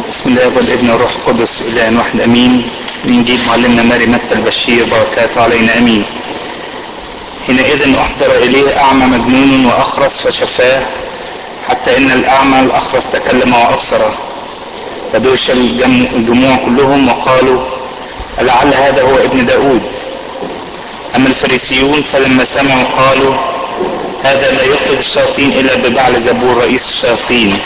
بسم الله والابن والروح القدس اله واحد امين انجيل معلمنا ماري متى البشير بركاته علينا امين حينئذ احضر اليه اعمى مجنون واخرس فشفاه حتى ان الاعمى الاخرس تكلم وابصر فدوش الجموع كلهم وقالوا لعل هذا هو ابن داود اما الفريسيون فلما سمعوا قالوا هذا لا يخرج الشياطين الا ببعل زبور رئيس الشياطين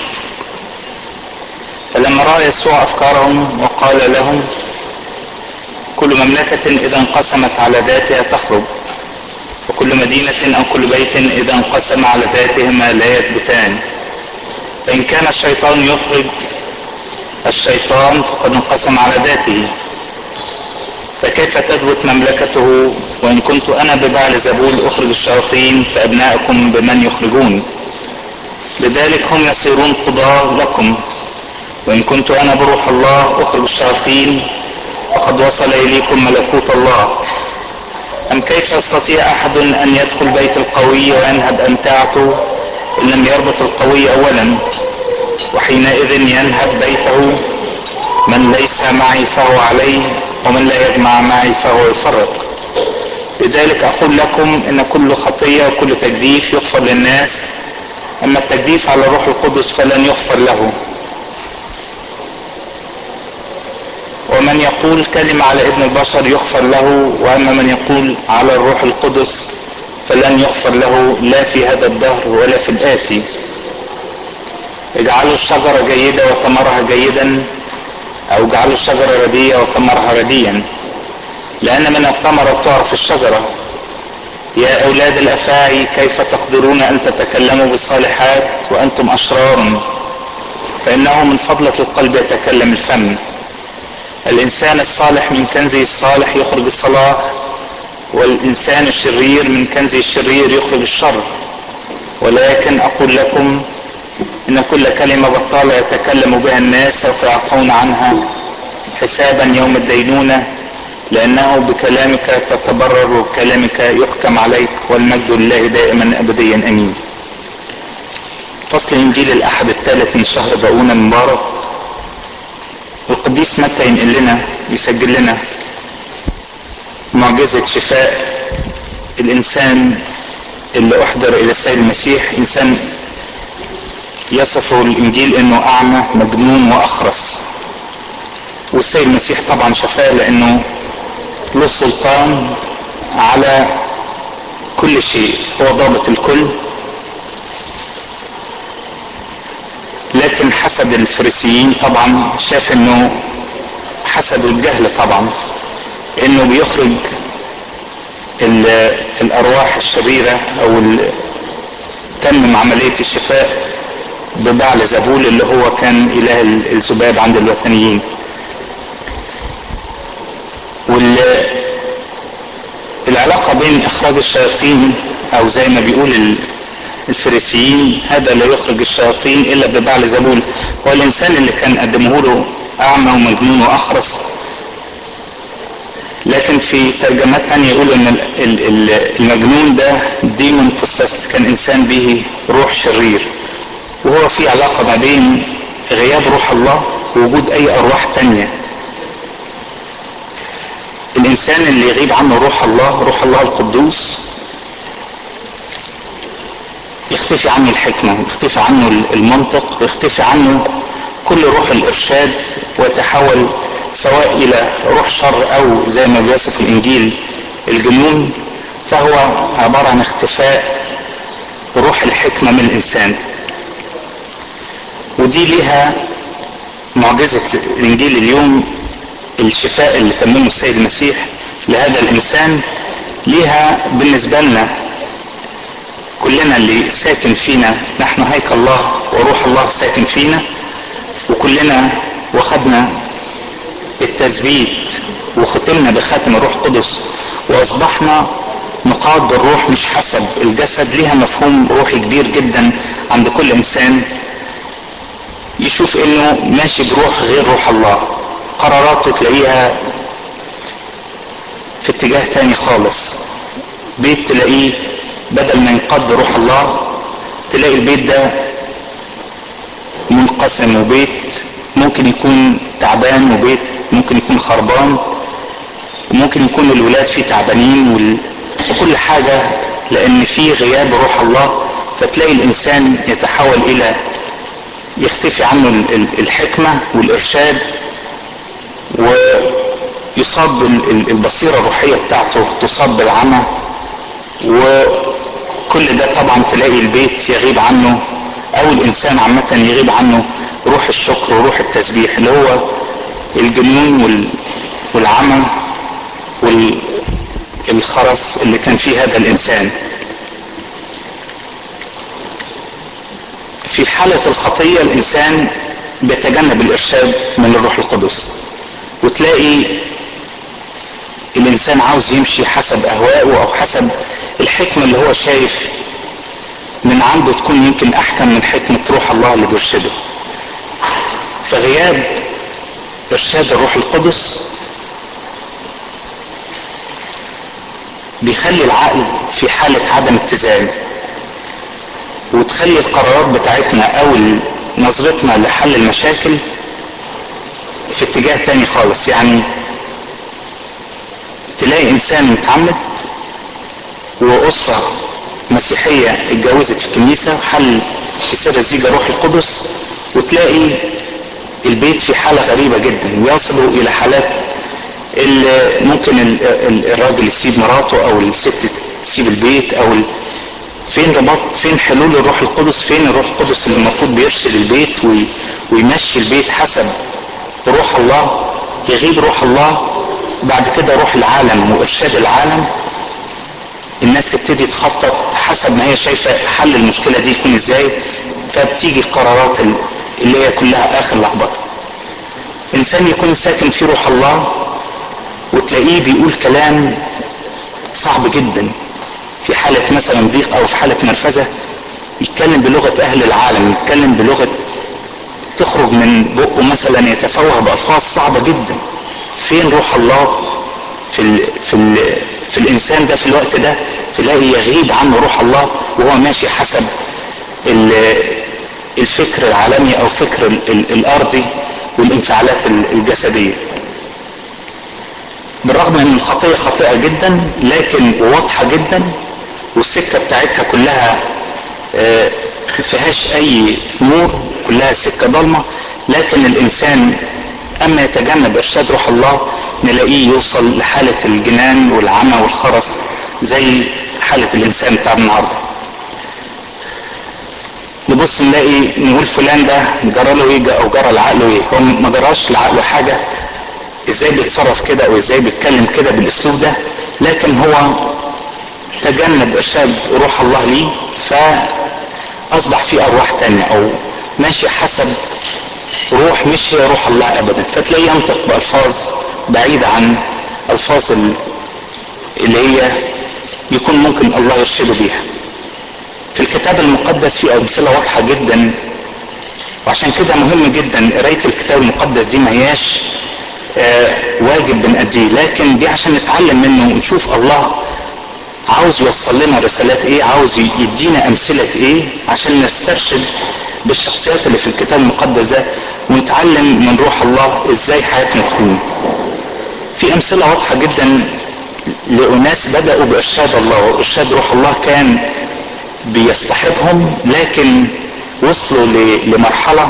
فلما راى يسوع افكارهم وقال لهم كل مملكه اذا انقسمت على ذاتها تخرب وكل مدينه او كل بيت اذا انقسم على ذاتهما لا يثبتان فان كان الشيطان يخرج الشيطان فقد انقسم على ذاته فكيف تثبت مملكته وان كنت انا ببعل زبول اخرج الشياطين فابناءكم بمن يخرجون لذلك هم يصيرون قضاة لكم وإن كنت أنا بروح الله أخرج الشياطين فقد وصل إليكم ملكوت الله أم كيف يستطيع أحد أن يدخل بيت القوي وينهب أمتعته إن لم يربط القوي أولا وحينئذ ينهب بيته من ليس معي فهو عليه ومن لا يجمع معي فهو يفرق لذلك أقول لكم إن كل خطية وكل تجديف يغفر للناس أما التجديف على الروح القدس فلن يغفر له ومن يقول كلمة على ابن البشر يغفر له وأما من يقول على الروح القدس فلن يغفر له لا في هذا الدهر ولا في الآتي اجعلوا الشجرة جيدة وثمرها جيدا أو اجعلوا الشجرة ردية وثمرها رديا لأن من الثمرة تعرف الشجرة يا أولاد الأفاعي كيف تقدرون أن تتكلموا بالصالحات وأنتم أشرار فإنه من فضلة القلب يتكلم الفم الإنسان الصالح من كنزه الصالح يخرج الصلاح والإنسان الشرير من كنزه الشرير يخرج الشر ولكن أقول لكم إن كل كلمة بطالة يتكلم بها الناس سوف يعطون عنها حسابا يوم الدينونة لأنه بكلامك تتبرر وبكلامك يحكم عليك والمجد لله دائما أبديا أمين فصل إنجيل الأحد الثالث من شهر باؤون المبارك القديس متى ينقل لنا يسجل لنا معجزة شفاء الإنسان اللي أحضر إلى السيد المسيح إنسان يصفه الإنجيل إنه أعمى مجنون وأخرس والسيد المسيح طبعا شفاه لأنه له سلطان على كل شيء هو ضابط الكل لكن حسد الفريسيين طبعا شاف انه حسد الجهل طبعا انه بيخرج الارواح الشريرة او تمم عملية الشفاء ببعل زبول اللي هو كان اله الذباب عند الوثنيين والعلاقة بين اخراج الشياطين او زي ما بيقول الفريسيين هذا لا يخرج الشياطين الا ببعل زبول هو الانسان اللي كان قدمه له اعمى ومجنون واخرس لكن في ترجمات تانية يقول ان المجنون ده ديمون بوسست كان انسان به روح شرير وهو في علاقة ما بين غياب روح الله ووجود اي ارواح تانية الانسان اللي يغيب عنه روح الله روح الله القدوس يختفي عنه الحكمة يختفي عنه المنطق يختفي عنه كل روح الإرشاد ويتحول سواء إلى روح شر أو زي ما بيصف الإنجيل الجنون فهو عبارة عن اختفاء روح الحكمة من الإنسان ودي ليها معجزة الإنجيل اليوم الشفاء اللي تممه السيد المسيح لهذا الإنسان ليها بالنسبة لنا كلنا اللي ساكن فينا نحن هيكل الله وروح الله ساكن فينا وكلنا واخدنا التثبيت وختمنا بخاتم الروح القدس واصبحنا نقاد بالروح مش حسب الجسد ليها مفهوم روحي كبير جدا عند كل انسان يشوف انه ماشي بروح غير روح الله قراراته تلاقيها في اتجاه تاني خالص بيت تلاقيه بدل ما ينقاد بروح الله تلاقي البيت ده منقسم وبيت ممكن يكون تعبان وبيت ممكن يكون خربان وممكن يكون الولاد فيه تعبانين وال... وكل حاجة لأن في غياب روح الله فتلاقي الإنسان يتحول إلى يختفي عنه الحكمة والإرشاد ويصاب البصيرة الروحية بتاعته تصاب بالعمى وكل ده طبعا تلاقي البيت يغيب عنه أو الإنسان عامة يغيب عنه روح الشكر وروح التسبيح اللي هو الجنون والعمى والخرس اللي كان فيه هذا الإنسان في حالة الخطية الإنسان بيتجنب الإرشاد من الروح القدس وتلاقي الإنسان عاوز يمشي حسب أهوائه أو حسب الحكمة اللي هو شايف من عنده تكون يمكن أحكم من حكمة روح الله اللي بيرشده فغياب إرشاد الروح القدس بيخلي العقل في حالة عدم اتزان وتخلي القرارات بتاعتنا او نظرتنا لحل المشاكل في اتجاه تاني خالص يعني تلاقي انسان متعمد واسرة مسيحية اتجوزت في الكنيسة حل في سر زيجة روح القدس وتلاقي البيت في حالة غريبة جدا يصلوا الى حالات اللي ممكن الراجل يسيب مراته او الست تسيب البيت او فين رباط فين حلول الروح القدس فين الروح القدس اللي المفروض بيرسل البيت ويمشي البيت حسب روح الله يغيب روح الله بعد كده روح العالم وارشاد العالم الناس تبتدي تخطط حسب ما هي شايفه حل المشكله دي يكون ازاي فبتيجي القرارات اللي هي كلها اخر لخبطه انسان يكون ساكن في روح الله وتلاقيه بيقول كلام صعب جدا في حالة مثلا ضيق او في حالة نرفزة يتكلم بلغة اهل العالم يتكلم بلغة تخرج من بقه مثلا يتفوه بألفاظ صعبة جدا فين روح الله في ال في ال في الانسان ده في الوقت ده تلاقي يغيب عنه روح الله وهو ماشي حسب الفكر العالمي او فكر ال ال الارضي والانفعالات الجسديه بالرغم ان الخطيه خاطئه جدا لكن واضحه جدا والسكه بتاعتها كلها فيهاش اي نور كلها سكه ضلمه لكن الانسان اما يتجنب ارشاد روح الله نلاقيه يوصل لحاله الجنان والعمى والخرس زي حاله الانسان بتاع النهارده نبص نلاقي نقول فلان ده جرى له ايه او جرى لعقله ايه هو ما جراش لعقله حاجه ازاي بيتصرف كده او ازاي بيتكلم كده بالاسلوب ده لكن هو تجنب ارشاد روح الله ليه فاصبح في ارواح تانية او ماشي حسب روح مش هي روح الله ابدا فتلاقيه ينطق بالفاظ بعيدة عن الفاظ اللي هي يكون ممكن الله يرشده بيها في الكتاب المقدس في امثله واضحه جدا وعشان كده مهم جدا قرايه الكتاب المقدس دي ما هياش آه واجب بنأديه لكن دي عشان نتعلم منه ونشوف الله عاوز يوصل لنا رسالات ايه عاوز يدينا امثله ايه عشان نسترشد بالشخصيات اللي في الكتاب المقدس ده ونتعلم من روح الله ازاي حياتنا تكون في امثله واضحه جدا لاناس بداوا بارشاد الله وارشاد روح الله كان بيصطحبهم لكن وصلوا لمرحله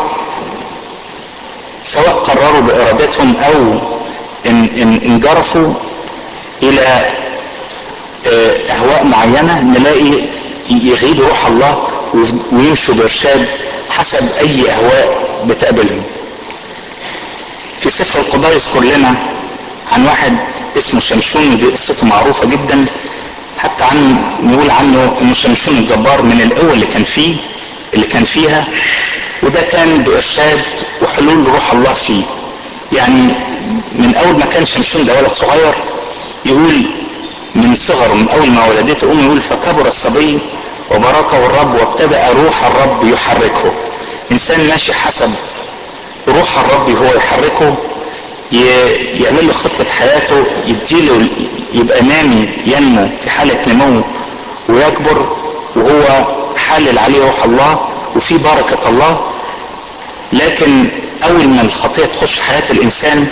سواء قرروا بارادتهم او ان ان انجرفوا الى اهواء معينه نلاقي يغيب روح الله ويمشوا بارشاد حسب اي اهواء بتقابلهم في سفر القضاء يذكر لنا عن واحد اسمه شمشون ودي قصته معروفة جدا حتى عن نقول عنه انه شمشون الجبار من القوة اللي كان فيه اللي كان فيها وده كان بإرشاد وحلول روح الله فيه يعني من أول ما كان شمشون ده ولد صغير يقول من صغره من أول ما ولدته أمه يقول فكبر الصبي وباركه الرب وابتدأ روح الرب يحركه إنسان ماشي حسب روح الرب هو يحركه يعمل له خطة حياته يديله يبقى نامي ينمو في حالة نمو ويكبر وهو حلل عليه روح الله وفي بركة الله لكن اول ما الخطيه تخش حياه الانسان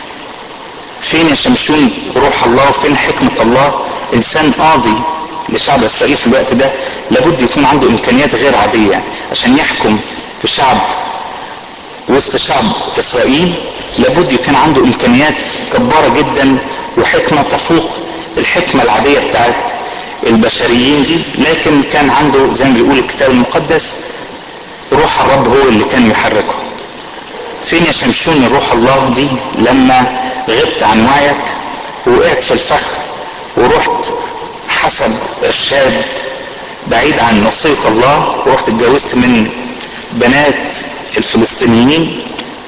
فين يا شمشون روح الله وفين حكمه الله انسان قاضي لشعب اسرائيل في الوقت ده لابد يكون عنده امكانيات غير عاديه يعني عشان يحكم في شعب وسط شعب اسرائيل لابد يكون عنده امكانيات جباره جدا وحكمه تفوق الحكمه العاديه بتاعت البشريين دي لكن كان عنده زي ما بيقول الكتاب المقدس روح الرب هو اللي كان يحركه فين يا شمشون الروح الله دي لما غبت عن وعيك ووقعت في الفخ ورحت حسب ارشاد بعيد عن وصية الله ورحت اتجوزت من بنات الفلسطينيين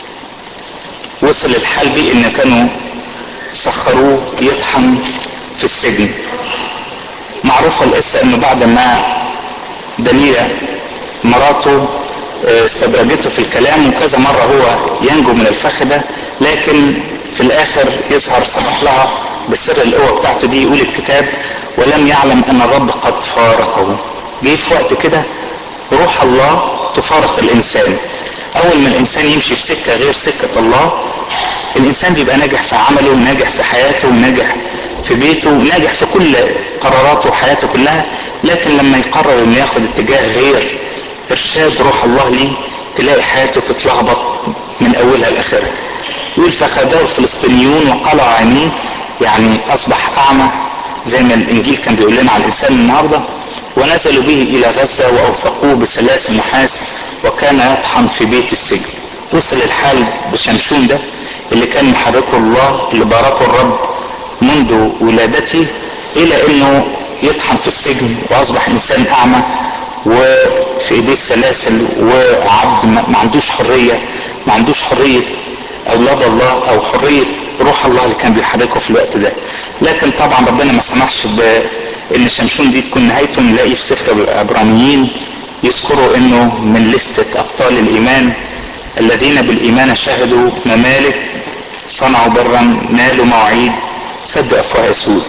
وصل الحال بيه ان كانوا سخروه يطحن في السجن معروفة القصة انه بعد ما دليلة مراته استدرجته في الكلام وكذا مرة هو ينجو من الفخ ده لكن في الاخر يظهر صبح لها بسر القوة بتاعته دي يقول الكتاب ولم يعلم ان الرب قد فارقه جه في وقت كده روح الله تفارق الانسان اول ما الانسان يمشي في سكة غير سكة الله الانسان بيبقى ناجح في عمله وناجح في حياته وناجح في بيته وناجح في كل قراراته وحياته كلها لكن لما يقرر انه ياخد اتجاه غير ارشاد روح الله ليه تلاقي حياته تتلخبط من اولها لاخرها يقول فخذاه الفلسطينيون وقلعوا عينيه يعني اصبح اعمى زي ما الانجيل كان بيقول لنا على الانسان النهارده ونزلوا به الى غزه واوثقوه بسلاسل نحاس وكان يطحن في بيت السجن وصل الحال بشمشون ده اللي كان محركه الله اللي باركه الرب منذ ولادته الى انه يطحن في السجن واصبح انسان اعمى وفي ايديه السلاسل وعبد ما عندوش حريه ما عندوش حريه اولاد الله او حريه روح الله اللي كان بيحركه في الوقت ده لكن طبعا ربنا ما سمحش بان شمشون دي تكون نهايته نلاقي في سفر العبرانيين يذكروا انه من لستة ابطال الايمان الذين بالايمان شهدوا ممالك صنعوا برا نالوا مواعيد سد افواه اسود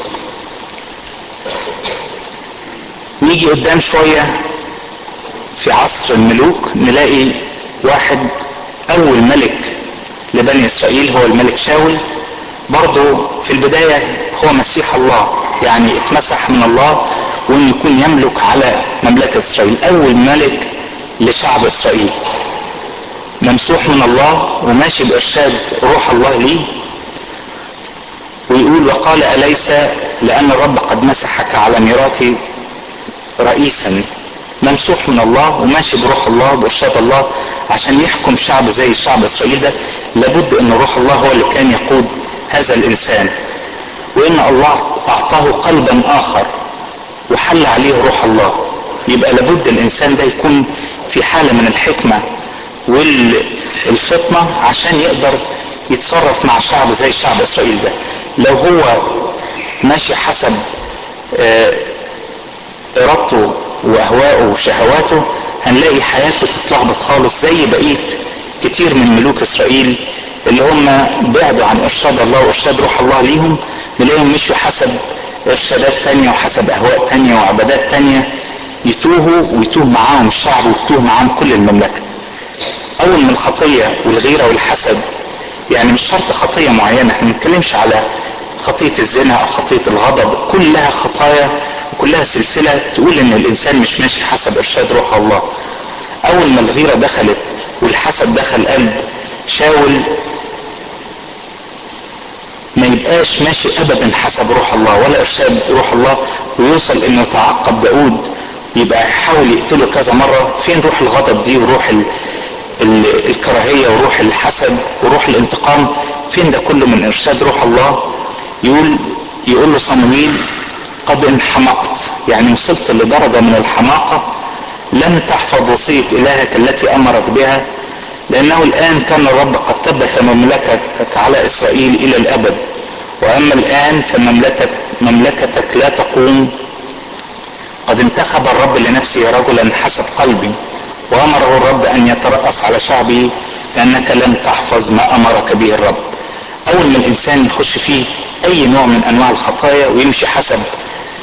نيجي قدام شوية في عصر الملوك نلاقي واحد اول ملك لبني اسرائيل هو الملك شاول برضه في البداية هو مسيح الله يعني اتمسح من الله وانه يكون يملك على مملكة اسرائيل اول ملك لشعب اسرائيل ممسوح من الله وماشي بارشاد روح الله ليه ويقول وقال اليس لان الرب قد مسحك على ميراثي رئيسا ممسوح من الله وماشي بروح الله بارشاد الله عشان يحكم شعب زي شعب اسرائيل ده لابد ان روح الله هو اللي كان يقود هذا الانسان وان الله اعطاه قلبا اخر وحل عليه روح الله يبقى لابد الانسان ده يكون في حاله من الحكمه والفطنه عشان يقدر يتصرف مع شعب زي شعب اسرائيل ده لو هو ماشي حسب ارادته واهواءه وشهواته هنلاقي حياته تتلخبط خالص زي بقيه كتير من ملوك اسرائيل اللي هم بعدوا عن ارشاد الله وارشاد روح الله ليهم نلاقيهم مشوا حسب ارشادات تانية وحسب اهواء تانية وعبادات تانية يتوهوا ويتوه معاهم الشعب ويتوه معاهم كل المملكة اول من الخطية والغيرة والحسد يعني مش شرط خطية معينة احنا ما بنتكلمش على خطية الزنا او خطية الغضب كلها خطايا وكلها سلسلة تقول ان الانسان مش ماشي حسب ارشاد روح الله اول ما الغيرة دخلت والحسد دخل قلب شاول ما يبقاش ماشي ابدا حسب روح الله ولا ارشاد روح الله ويوصل انه يتعقب داود يبقى يحاول يقتله كذا مرة فين روح الغضب دي وروح ال ال الكراهية وروح الحسد وروح الانتقام فين ده كله من ارشاد روح الله يقول يقول له صمويل قد انحمقت يعني وصلت لدرجة من الحماقة لم تحفظ وصية إلهك التي أمرك بها لأنه الآن كان الرب قد ثبت مملكتك على إسرائيل إلى الأبد وأما الآن فمملكتك مملكتك لا تقوم قد انتخب الرب لنفسه رجلا حسب قلبي وأمره الرب أن يترأس على شعبه لأنك لم تحفظ ما أمرك به الرب أول ما الإنسان يخش فيه أي نوع من أنواع الخطايا ويمشي حسب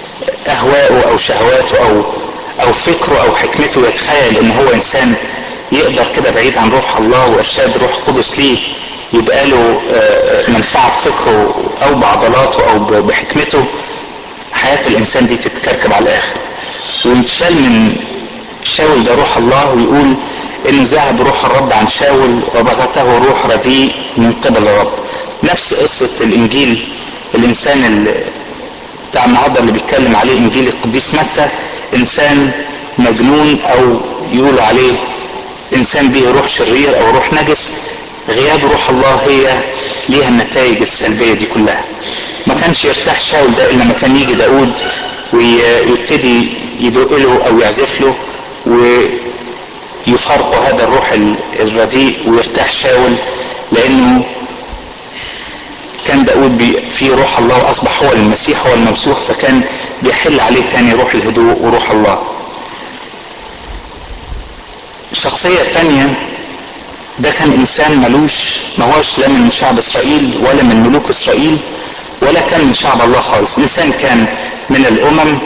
أهواءه أو شهواته أو أو فكره أو حكمته يتخيل إن هو إنسان يقدر كده بعيد عن روح الله وارشاد روح قدس ليه يبقى له منفعه بفكره او بعضلاته او بحكمته حياه الانسان دي تتكركب على الاخر ويتشال من شاول ده روح الله ويقول انه ذهب روح الرب عن شاول وبغته روح رديء من قبل الرب نفس قصة الانجيل الانسان اللي بتاع النهارده اللي بيتكلم عليه انجيل القديس متى انسان مجنون او يقولوا عليه انسان به روح شرير او روح نجس غياب روح الله هي ليها النتائج السلبية دي كلها ما كانش يرتاح شاول ده الا لما كان يجي داود ويبتدي يدق له او يعزف له ويفارقوا هذا الروح الرديء ويرتاح شاول لانه كان داود فيه روح الله واصبح هو المسيح هو الممسوح فكان بيحل عليه تاني روح الهدوء وروح الله شخصية تانية ده كان انسان ملوش ما هوش لا من شعب اسرائيل ولا من ملوك اسرائيل ولا كان من شعب الله خالص انسان كان من الامم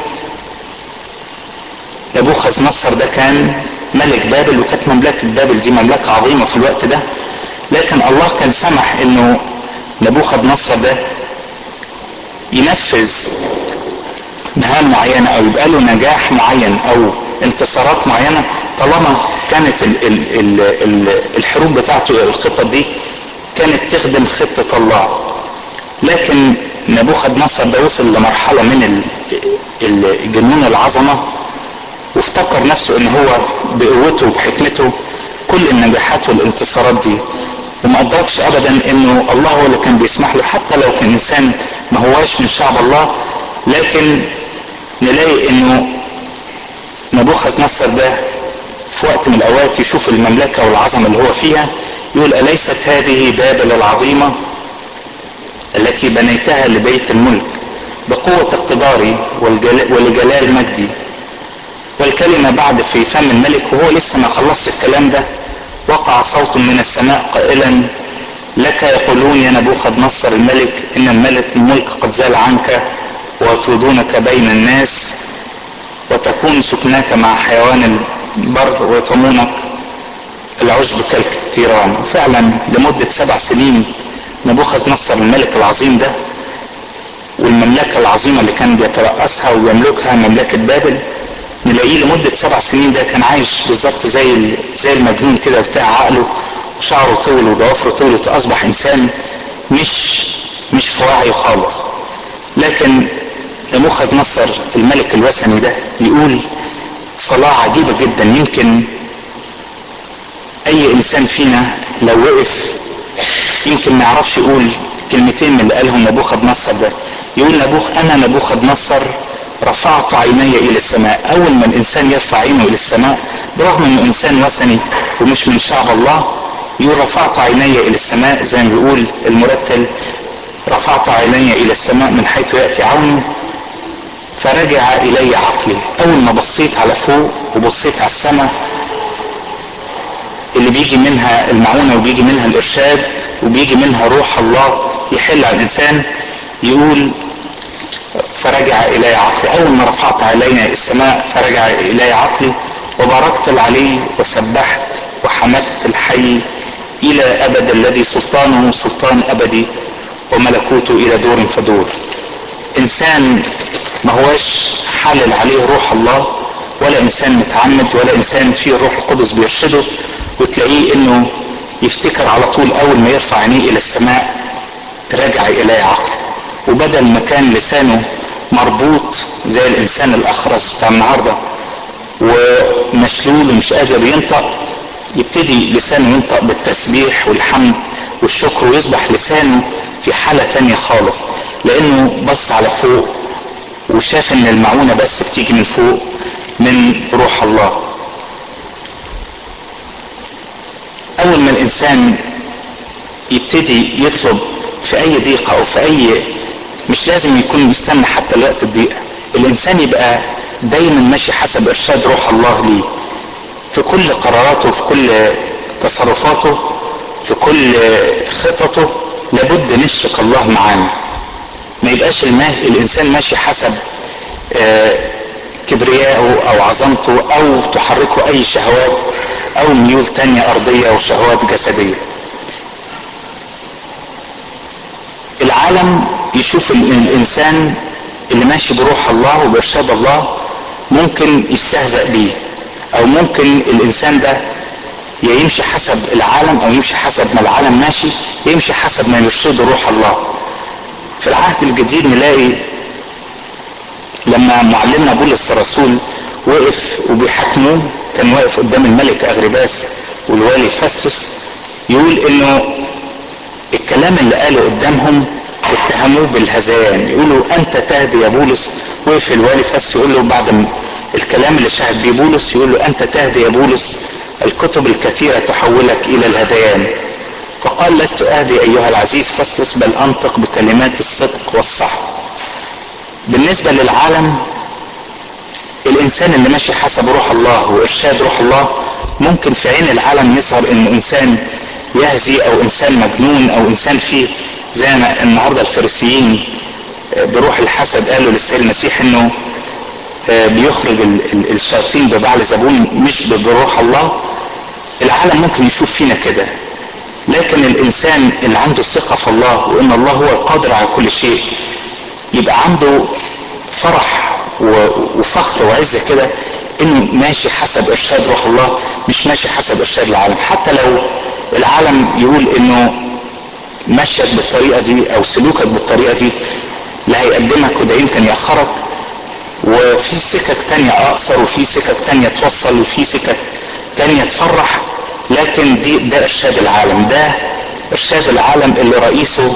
نبوخذ نصر ده كان ملك بابل وكانت مملكة بابل دي مملكة عظيمة في الوقت ده لكن الله كان سمح انه نبوخذ نصر ده ينفذ مهام معينة او يبقى له نجاح معين او انتصارات معينة طالما كانت ال ال ال ال الحروب بتاعته الخطط دي كانت تخدم خطة الله لكن نبوخذ نصر ده وصل لمرحلة من الجنون العظمة وافتكر نفسه ان هو بقوته وبحكمته كل النجاحات والانتصارات دي وما ادركش ابدا انه الله هو اللي كان بيسمح له حتى لو كان انسان ما هواش من شعب الله لكن نلاقي انه نبوخذ نصر ده في وقت من الاوقات يشوف المملكة والعظمة اللي هو فيها يقول اليست هذه بابل العظيمة التي بنيتها لبيت الملك بقوة اقتداري ولجلال مجدي والكلمة بعد في فم الملك وهو لسه ما خلصش الكلام ده وقع صوت من السماء قائلا لك يقولون يا نبوخذ نصر الملك ان الملك الملك قد زال عنك ويطردونك بين الناس وتكون سكناك مع حيوان البر ويطعمونك العشب كالكيران وفعلا لمدة سبع سنين نبوخذ نصر الملك العظيم ده والمملكة العظيمة اللي كان بيترأسها ويملكها مملكة بابل نلاقيه لمدة سبع سنين ده كان عايش بالظبط زي زي المجنون كده بتاع عقله وشعره طول وضوافره طولت أصبح إنسان مش مش في وعيه خالص لكن نبوخذ نصر الملك الوثني ده يقول صلاة عجيبة جدا يمكن أي إنسان فينا لو وقف يمكن ما يعرفش يقول كلمتين من اللي قالهم نبوخذ نصر ده يقول نبوخ أنا نبوخذ نصر رفعت عيني الى السماء اول ما الانسان يرفع عينه الى السماء برغم انه انسان وثني ومش من شعب الله يقول رفعت عيني الى السماء زي ما بيقول المرتل رفعت عيني الى السماء من حيث ياتي عوني فرجع الي عقلي اول ما بصيت على فوق وبصيت على السماء اللي بيجي منها المعونة وبيجي منها الارشاد وبيجي منها روح الله يحل على الانسان يقول فرجع إلي عقلي أول ما رفعت علينا السماء فرجع إلي عقلي وباركت العلي وسبحت وحمدت الحي إلى أبد الذي سلطانه سلطان أبدي وملكوته إلى دور فدور إنسان ما هوش حلل عليه روح الله ولا إنسان متعمد ولا إنسان فيه الروح القدس بيرشده وتلاقيه إنه يفتكر على طول أول ما يرفع عينيه إلى السماء رجع إلي عقلي وبدل ما كان لسانه مربوط زي الانسان الاخرس بتاع النهارده ومشلول ومش قادر ينطق يبتدي لسانه ينطق بالتسبيح والحمد والشكر ويصبح لسانه في حالة تانية خالص لانه بص على فوق وشاف ان المعونة بس بتيجي من فوق من روح الله اول ما الانسان يبتدي يطلب في اي ضيقة او في اي مش لازم يكون مستنى حتى الوقت الضيقة الانسان يبقى دايما ماشي حسب ارشاد روح الله ليه في كل قراراته في كل تصرفاته في كل خططه لابد نشرك الله معانا ما يبقاش الماه الانسان ماشي حسب كبريائه او عظمته او تحركه اي شهوات او ميول تانية ارضية وشهوات جسدية العالم يشوف الانسان اللي ماشي بروح الله وبارشاد الله ممكن يستهزأ بيه او ممكن الانسان ده يا يمشي حسب العالم او يمشي حسب ما العالم ماشي يمشي حسب ما يرشده روح الله في العهد الجديد نلاقي لما معلمنا بولس الرسول وقف وبيحاكموه كان واقف قدام الملك اغرباس والوالي فاستوس يقول انه الكلام اللي قاله قدامهم اتهموه بالهذيان يقولوا انت تهدي يا بولس وقف الوالي فاستوس يقول له بعد الكلام اللي شاهد بيه بولس يقول له انت تهدي يا بولس الكتب الكثيرة تحولك الى الهذيان فقال لست اهدي ايها العزيز فاستوس بل انطق بكلمات الصدق والصح بالنسبة للعالم الانسان اللي ماشي حسب روح الله وارشاد روح الله ممكن في عين العالم يظهر انه انسان يهزي او انسان مجنون او انسان فيه زي ما النهارده الفريسيين بروح الحسد قالوا للسيد المسيح انه بيخرج الشياطين ببعل زبون مش بروح الله العالم ممكن يشوف فينا كده لكن الانسان اللي عنده ثقه في الله وان الله هو القادر على كل شيء يبقى عنده فرح وفخر وعزه كده انه ماشي حسب ارشاد روح الله مش ماشي حسب ارشاد العالم حتى لو العالم يقول انه مشيك بالطريقه دي او سلوكك بالطريقه دي لا هيقدمك وده يمكن يأخرك وفي سكك تانية اقصر وفي سكك تانية توصل وفي سكك تانية تفرح لكن دي ده ارشاد العالم ده ارشاد العالم اللي رئيسه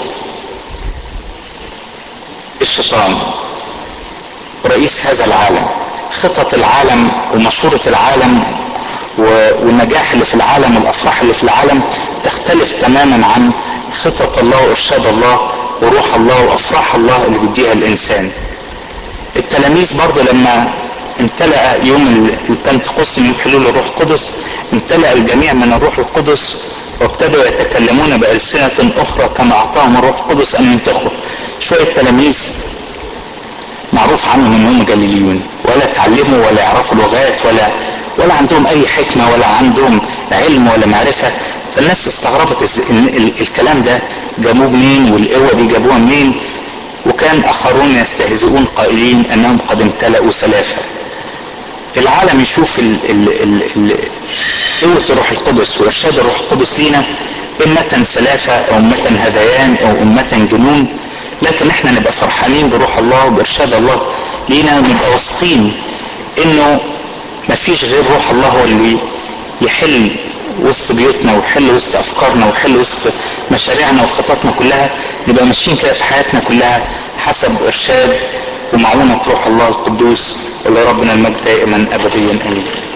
الشيطان رئيس هذا العالم خطط العالم ومشورة العالم والنجاح اللي في العالم والافراح اللي في العالم تختلف تماما عن خطط الله وارشاد الله وروح الله وافراح الله اللي بيديها الانسان التلاميذ برضه لما امتلأ يوم البنتقوست من حلول الروح القدس امتلأ الجميع من الروح القدس وابتدوا يتكلمون بألسنة أخرى كما أعطاهم الروح القدس أن ينتقوا شوية تلاميذ معروف عنهم انهم جليليون ولا تعلموا ولا يعرفوا لغات ولا ولا عندهم اي حكمة ولا عندهم علم ولا معرفة فالناس استغربت ان الكلام ده جابوه منين والقوة دي جابوها منين وكان اخرون يستهزئون قائلين انهم قد امتلأوا سلافة العالم يشوف ال ال ال ال قوة الروح القدس وارشاد الروح القدس لينا امة سلافة او امة هذيان او امة جنون لكن احنا نبقى فرحانين بروح الله وبارشاد الله لينا ونبقى واثقين انه مفيش غير روح الله هو اللي يحل وسط بيوتنا ويحل وسط افكارنا ويحل وسط مشاريعنا وخططنا كلها نبقى ماشيين كده في حياتنا كلها حسب ارشاد ومعونة روح الله القدوس ولربنا المجد دائما ابديا امين